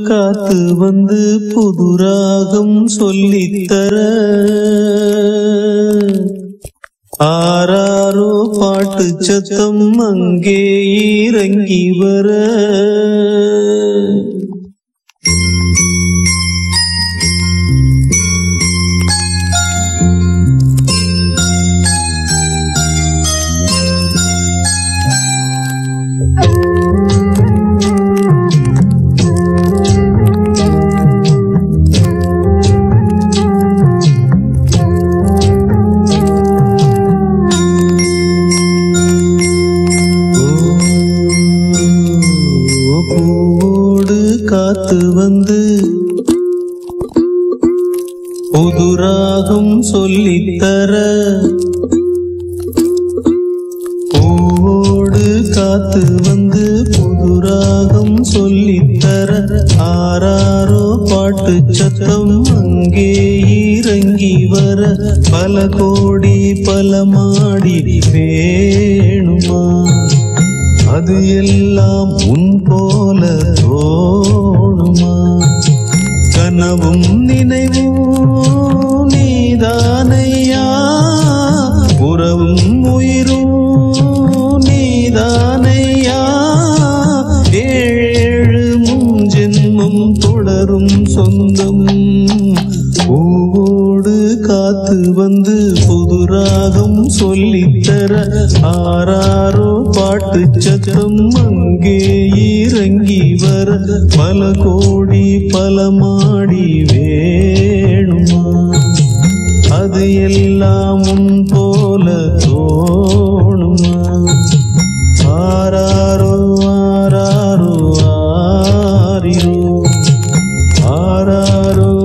காத்து வந்து புது ராகம் சொல்லித்தர ஆராரோ பாட்டு சத்தம் அங்கே இறங்கி வர ஓ, பூவோடு காத்து வந்து புது ராகம் சொல்லித்தர பூவோடு காத்து வந்து புது ராகம் சொல்லித்தர ஆராரோ பாட்டு சத்தம் அங்கே இறங்கி வர பல கோடி பல மாடி வேணுமா அது எல்லாம் உன் போல தோணுமா கனவும் நினைவும் நீதானையா உறவும் உயிரும் நீதானையா ஏழு முன்ஜென்மம் தொடரும் சொந்தம் பூவோடு காத்து வந்து புது ராகம் சொல்லித்தர ஆராரோ பாட்டு சத்தம் அங்கே இறங்கி வர பல கோடி பல மாடி வேணுமா அது எல்லாம் உன் போல தோணுமா ஆராரோ ஆராரோ ஆரிரோ ஆராரோ